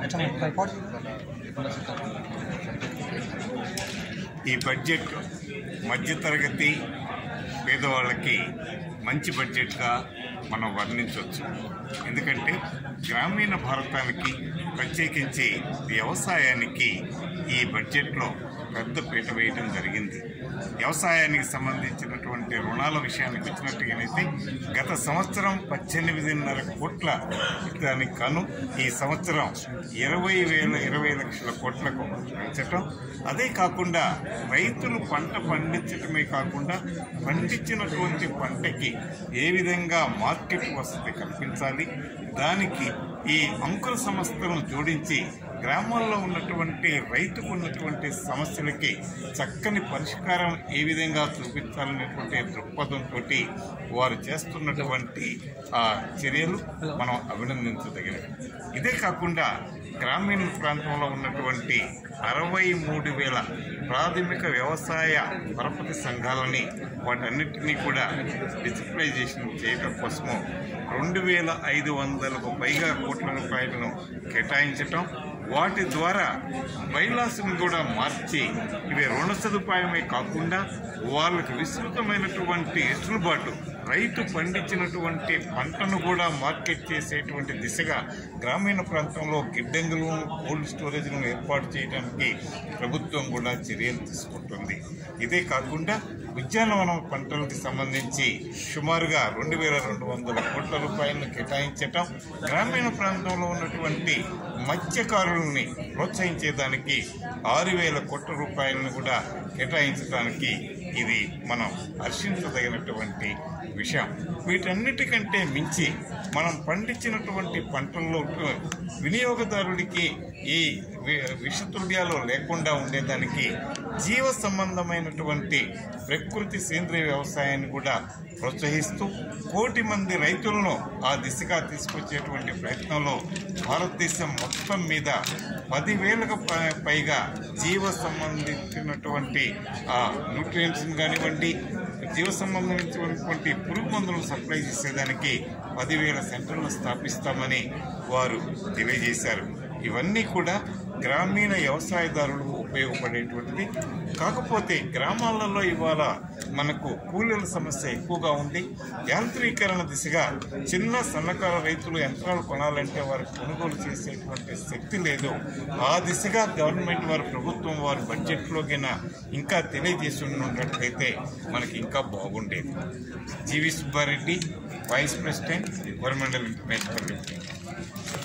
अच्छा मैं ट्राईपॉड ఈ బడ్జెట్ మధ్యతరగతి పేదవాళ్ళకి మంచి బడ్జెట్గా మనం వర్ణించవచ్చు ఎందుకంటే గ్రామీణ భారతానికి ప్రత్యేకించి వ్యవసాయానికి ఈ బడ్జెట్లో పెద్ద పీట వేయడం జరిగింది వ్యవసాయానికి సంబంధించినటువంటి రుణాల విషయానికి వచ్చినట్టుగానైతే గత సంవత్సరం పద్దెనిమిదిన్నర కోట్ల దానికి కాను ఈ సంవత్సరం ఇరవై వేల ఇరవై లక్షల కోట్లకు పెంచటం అదే కాకుండా రైతులు పంట పండించటమే కాకుండా పండించినటువంటి పంటకి ఏ విధంగా మార్కెట్ వసతి కల్పించాలి దానికి ఈ అంకుర సంస్థలను జోడించి గ్రామాల్లో ఉన్నటువంటి రైతుకు ఉన్నటువంటి సమస్యలకి చక్కని పరిష్కారం ఏ విధంగా చూపించాలనేటువంటి దృక్పథంతో వారు చేస్తున్నటువంటి ఆ చర్యలు మనం అభినందించదగినవి ఇదే కాకుండా గ్రామీణ ప్రాంతంలో ఉన్నటువంటి అరవై మూడు వేల ప్రాథమిక వ్యవసాయ పరపతి సంఘాలని వాటన్నిటినీ కూడా డిజిటలైజేషన్ చేయడం కోసము రెండు వేల ఐదు వందలకు పైగా కోట్ల రూపాయలను కేటాయించటం వాటి ద్వారా బైలాసును కూడా మార్చి ఇవి రుణ సదుపాయమే కాకుండా వాళ్ళకి విస్తృతమైనటువంటి ఎసులుబాటు రైతు పండించినటువంటి పంటను కూడా మార్కెట్ చేసేటువంటి దిశగా గ్రామీణ ప్రాంతంలో గిడ్డంగులను కోల్డ్ స్టోరేజ్లను ఏర్పాటు చేయడానికి ప్రభుత్వం కూడా చర్యలు తీసుకుంటుంది ఇదే కాకుండా ఉద్యానవనం పంటలకు సంబంధించి సుమారుగా రెండు వేల రెండు వందల కోట్ల రూపాయలను కేటాయించటం గ్రామీణ ప్రాంతంలో ఉన్నటువంటి మత్స్యకారులని ప్రోత్సహించేదానికి ఆరు వేల కోట్ల రూపాయలను కూడా కేటాయించడానికి ఇది మనం హర్షించదగినటువంటి విషయం వీటన్నిటికంటే మించి మనం పండించినటువంటి పంటల్లో వినియోగదారుడికి ఈ వి- విషతుల్యాలు లేకుండా ఉండేదానికి జీవ సంబంధమైనటువంటి ప్రకృతి సేంద్రియ వ్యవసాయాన్ని కూడా ప్రోత్సహిస్తూ కోటి మంది రైతులను ఆ దిశగా తీసుకొచ్చేటువంటి ప్రయత్నంలో భారతదేశం మొత్తం మీద పదివేలకు ప- పైగా జీవ సంబంధించినటువంటి ఆ న్యూట్రియంట్స్ కానివ్వండి జీవ సంబంధించినటువంటి పురుగు మందులను సప్లై చేసేదానికి పదివేల సెంటర్లు స్థాపిస్తామని వారు తెలియజేశారు ఇవన్నీ కూడా గ్రామీణ వ్యవసాయదారులకు ఉపయోగపడేటువంటిది కాకపోతే గ్రామాలలో ఇవాళ మనకు కూలీల సమస్య ఎక్కువగా ఉంది యాంత్రీకరణ దిశగా చిన్న సన్నకారు రైతులు యంత్రాలు కొనాలంటే వారికి కొనుగోలు చేసేటువంటి శక్తి లేదు ఆ దిశగా గవర్నమెంట్ వారు ప్రభుత్వం వారు బడ్జెట్లో గిన ఇంకా తెలియజేసి ఉన్నట్లయితే మనకి ఇంకా బాగుండేది G V Subbareddy vice president governmental international limited